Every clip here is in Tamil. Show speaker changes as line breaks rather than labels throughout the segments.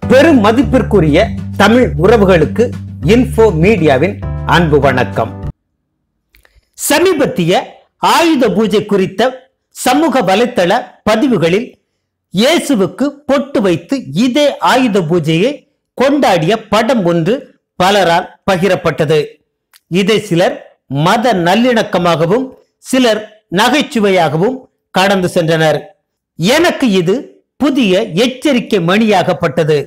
பெரும் மதிப்பிற்குரிய தமிழ் உறவுகளுக்கு இன்ஃபோ மீடியாவின் அன்பு வணக்கம் சமீபத்திய ஆயுத பூஜை குறித்த சமூக வலைத்தள பதிவுகளில் இயேசுவுக்கு பொட்டு வைத்து இதே ஆயுத பூஜையை கொண்டாடிய படம் ஒன்று பலரால் பகிரப்பட்டது இதை சிலர் மத நல்லிணக்கமாகவும் சிலர் நகைச்சுவையாகவும் கடந்து சென்றனர் எனக்கு இது புதிய எச்சரிக்கை மணியாகப்பட்டது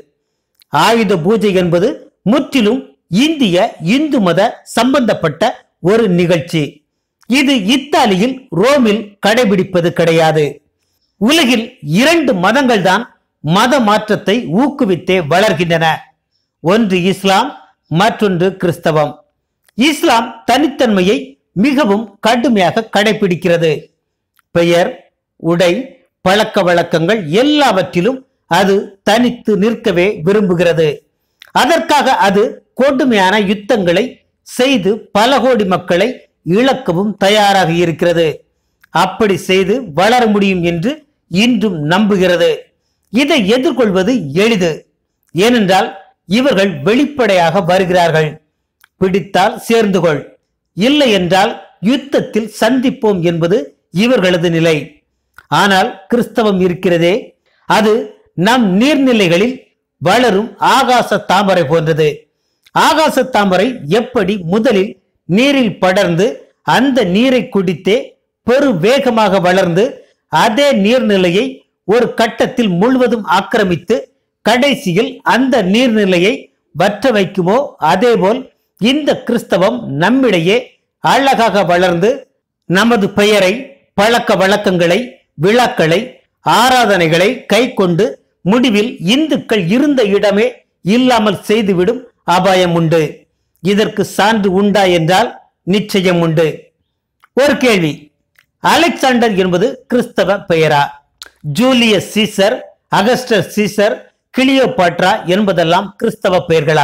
ஆயுத பூஜை என்பது முற்றிலும் இந்திய இந்து மத சம்பந்தப்பட்ட ஒரு நிகழ்ச்சி இது இத்தாலியில் ரோமில் கடைபிடிப்பது கிடையாது உலகில் இரண்டு மதங்கள் தான் மத மாற்றத்தை ஊக்குவித்தே வளர்கின்றன ஒன்று இஸ்லாம் மற்றொன்று கிறிஸ்தவம் இஸ்லாம் தனித்தன்மையை மிகவும் கடுமையாக கடைபிடிக்கிறது பெயர் உடை பழக்க வழக்கங்கள் எல்லாவற்றிலும் அது தனித்து நிற்கவே விரும்புகிறது அதற்காக அது கொடுமையான யுத்தங்களை செய்து பல கோடி மக்களை இழக்கவும் தயாராக இருக்கிறது அப்படி செய்து வளர முடியும் என்று இன்றும் நம்புகிறது இதை எதிர்கொள்வது எளிது ஏனென்றால் இவர்கள் வெளிப்படையாக வருகிறார்கள் பிடித்தால் சேர்ந்து கொள் இல்லை என்றால் யுத்தத்தில் சந்திப்போம் என்பது இவர்களது நிலை ஆனால் கிறிஸ்தவம் இருக்கிறதே அது நம் நீர்நிலைகளில் வளரும் ஆகாச தாமரை போன்றது ஆகாச தாமரை எப்படி முதலில் நீரில் படர்ந்து அந்த நீரை குடித்தே பெரு வேகமாக வளர்ந்து அதே நீர்நிலையை ஒரு கட்டத்தில் முழுவதும் ஆக்கிரமித்து கடைசியில் அந்த நீர்நிலையை வற்ற வைக்குமோ அதேபோல் இந்த கிறிஸ்தவம் நம்மிடையே அழகாக வளர்ந்து நமது பெயரை பழக்க வழக்கங்களை விழாக்களை ஆராதனைகளை கை கொண்டு முடிவில் இந்துக்கள் இருந்த இடமே இல்லாமல் செய்துவிடும் அபாயம் உண்டு இதற்கு சான்று உண்டா என்றால் நிச்சயம் உண்டு ஒரு கேள்வி அலெக்சாண்டர் என்பது கிறிஸ்தவ பெயரா Julius Caesar Augustus Caesar Cleopatra என்பதெல்லாம் கிறிஸ்தவ பெயர்களா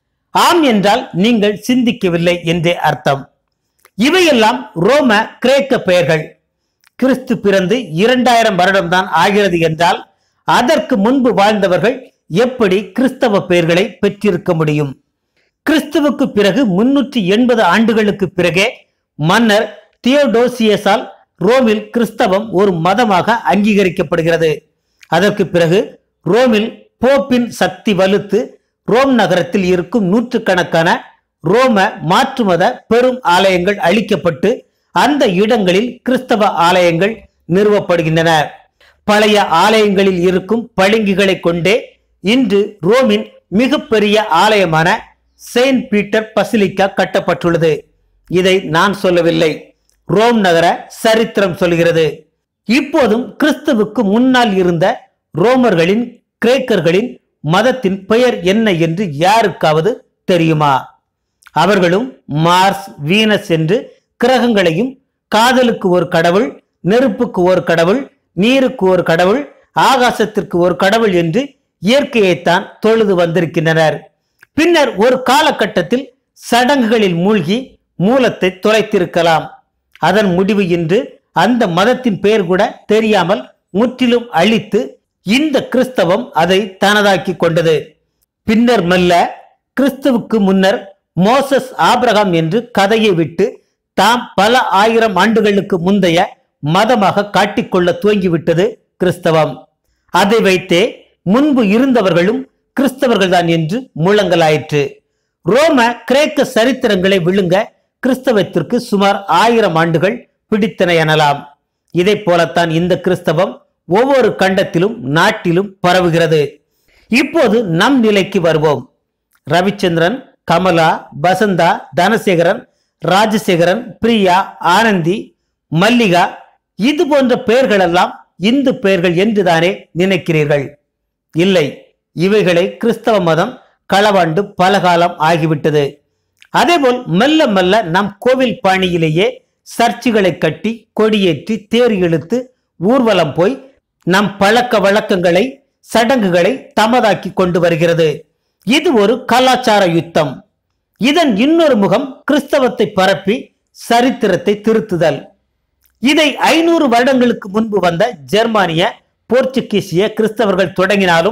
ஆம் என்றால் நீங்கள் சிந்திக்கவில்லை என்றே அர்த்தம் இவையெல்லாம் ரோம கிரேக்க பெயர்கள் கிறிஸ்து பிறந்து இரண்டாயிரம் வருடம்தான் ஆகிறது என்றால் அதற்கு முன்பு வாழ்ந்தவர்கள் எப்படி கிறிஸ்தவ பெயர்களை பெற்றிருக்க முடியும் கிறிஸ்துவுக்கு பிறகு முன்னூற்றி எண்பது ஆண்டுகளுக்கு பிறகே மன்னர் தியோடோசியஸால் ரோமில் கிறிஸ்தவம் ஒரு மதமாக அங்கீகரிக்கப்படுகிறது அதற்கு பிறகு ரோமில் போப்பின் சக்தி வலுத்து ரோம் நகரத்தில் இருக்கும் நூற்றுக்கணக்கான ரோம மாற்று மத பெரும் ஆலயங்கள் அழிக்கப்பட்டு அந்த இடங்களில் கிறிஸ்தவ ஆலயங்கள் நிறுவப்படுகின்றன பழைய ஆலயங்களில் இருக்கும் பளிங்குகளை கொண்டே இன்று ரோமின் மிகப்பெரிய ஆலயமான செயின்ட் பீட்டர் பசிலிக்கா கட்டப்பட்டுள்ளது இதை நான் சொல்லவில்லை ரோம் நகர சரித்திரம் சொல்கிறது இப்போதும் கிறிஸ்துவுக்கு முன்னால் இருந்த ரோமர்களின் கிரேக்கர்களின் மதத்தின் பெயர் என்ன என்று யாருக்காவது தெரியுமா அவர்களும் மார்ஸ் வீனஸ் என்று கிரகங்களையும் காதலுக்கு ஒரு கடவுள் நெருப்புக்கு ஒரு கடவுள் நீருக்கு ஒரு கடவுள் ஆகாசத்திற்கு ஒரு கடவுள் என்று இயற்கையைத்தான் தொழுது வந்திருக்கின்றனர் பின்னர் ஒரு காலகட்டத்தில் சடங்குகளில் மூழ்கி மூலத்தை தொலைத்திருக்கலாம் அதன் முடிவு இன்று அந்த மதத்தின் பெயர் கூட தெரியாமல் முற்றிலும் அழித்து இந்த கிறிஸ்தவம் அதை தனதாக்கி கொண்டது பின்னர் மெல்ல கிறிஸ்துவுக்கு முன்னர் மோசஸ் ஆபிரகாம் என்று கதையை விட்டு தாம் பல ஆயிரம் ஆண்டுகளுக்கு முந்தைய மதமாக காட்டிக்கொள்ள துவங்கிவிட்டது கிறிஸ்தவம் அதை வைத்தே முன்பு இருந்தவர்களும் கிறிஸ்தவர்கள்தான் என்று முழங்கலாயிற்று ரோம கிரேக்க சரித்திரங்களை விழுங்க கிறிஸ்தவத்திற்கு சுமார் ஆயிரம் ஆண்டுகள் பிடித்தன எனலாம் இதை போலத்தான் இந்த கிறிஸ்தவம் ஒவ்வொரு கண்டத்திலும் நாட்டிலும் பரவுகிறது இப்போது நம் நிலைக்கு வருவோம் ரவிச்சந்திரன் கமலா வசந்தா தனசேகரன் ராஜசேகரன் பிரியா ஆனந்தி மல்லிகா இது போன்ற பெயர்களெல்லாம் இந்து பெயர்கள் என்றுதானே நினைக்கிறீர்கள் இல்லை இவைகளை கிறிஸ்தவ மதம் களவாண்டு பல காலம் ஆகிவிட்டது அதேபோல் மெல்ல மெல்ல நம் கோவில் பாணியிலேயே சர்ச்சுகளை கட்டி கொடியேற்றி தேர் இழுத்து ஊர்வலம் போய் நம் பழக்க வழக்கங்களை சடங்குகளை தமதாக்கி கொண்டு வருகிறது இது ஒரு கலாச்சார யுத்தம் இதன் இன்னொரு முகம் கிறிஸ்தவத்தை பரப்பி சரித்திரத்தை திருத்துதல் இதை ஐநூறு வருடங்களுக்கு முன்பு வந்த ஜெர்மானிய போர்ச்சுகீசிய கிறிஸ்தவர்கள் தொடங்கினாலும்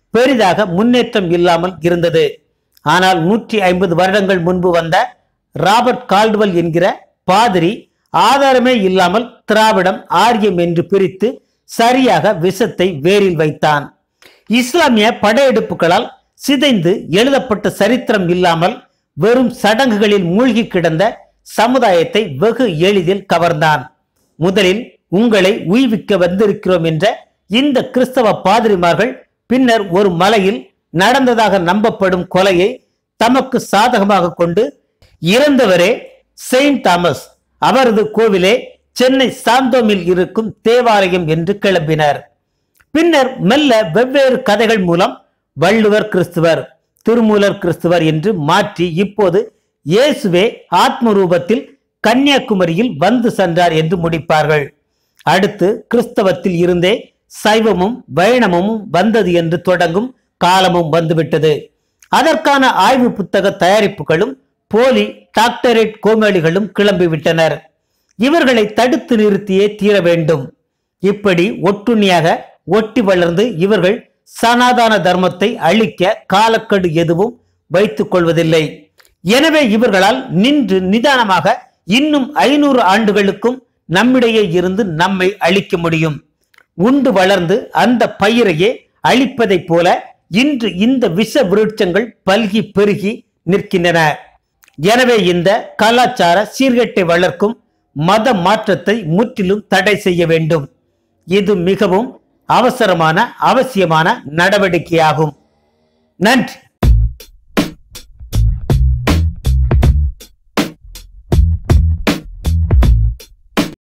பெரிதாக முன்னேற்றம் இல்லாமல் இருந்தது ஆனால் நூற்றி ஐம்பது வருடங்கள் முன்பு வந்த ராபர்ட் கால்டுவல் என்கிற பாதிரி ஆதாரமே இல்லாமல் திராவிடம் ஆரியம் என்று பிரித்து சரியாக விஷத்தை வேரில் வைத்தான் இஸ்லாமிய படையெடுப்புகளால் சிதைந்து எழுதப்பட்ட சரித்திரம் இல்லாமல் வெறும் சடங்குகளில் மூழ்கி கிடந்த சமுதாயத்தை வெகு எளிதில் கவர்ந்தான் முதலில் உங்களை உய்விக்க வந்திருக்கிறோம் என்ற இந்த கிறிஸ்தவ பாதிரிமார்கள் பின்னர் ஒரு மலையில் நடந்ததாக நம்பப்படும் கொலையை தமக்கு சாதகமாக கொண்டு இறந்தவரே செயின்ட் தாமஸ் அவரது கோவிலே சென்னை சாந்தோமில் இருக்கும் தேவாலயம் என்று கிளம்பினர் பின்னர் மெல்ல வெவ்வேறு கதைகள் மூலம் வள்ளுவர் கிறிஸ்துவர் திருமூலர் கிறிஸ்துவர் என்று மாற்றி இப்போது இயேசுவே ஆத்ம ரூபத்தில் கன்னியாகுமரியில் வந்து சென்றார் என்று முடிப்பார்கள் அடுத்து கிறிஸ்தவத்தில் இருந்தே சைவமும் வைணவமும் வந்தது என்று தொடங்கும் காலமும் வந்துவிட்டது அதற்கான ஆய்வு புத்தக தயாரிப்புகளும் போலி டாக்டரேட் கோமாளிகளும் கிளம்பிவிட்டனர் இவர்களை தடுத்து நிறுத்தியே தீர வேண்டும் இப்படி ஒட்டுண்ணியாக ஒட்டி வளர்ந்து இவர்கள் சனாதன தர்மத்தை அழிக்க காலக்கெடு எதுவும் வைத்துக் கொள்வதில்லை எனவே இவர்களால் நின்று நிதானமாக இன்னும் ஐநூறு ஆண்டுகளுக்கும் நம்மிடையே இருந்து நம்மை அழிக்க முடியும் உண்டு வளர்ந்து அந்த பயிரையே அழிப்பதைப் போல இன்று இந்த விஷ விருட்சங்கள் பல்கி பெருகி நிற்கின்றன எனவே இந்த கலாச்சார சீர்கேட்டை வளர்க்கும் மத மாற்றத்தை முற்றிலும் தடை செய்ய வேண்டும் இது மிகவும் அவசரமான அவசியமான நடவடிக்கையாகும் நன்றி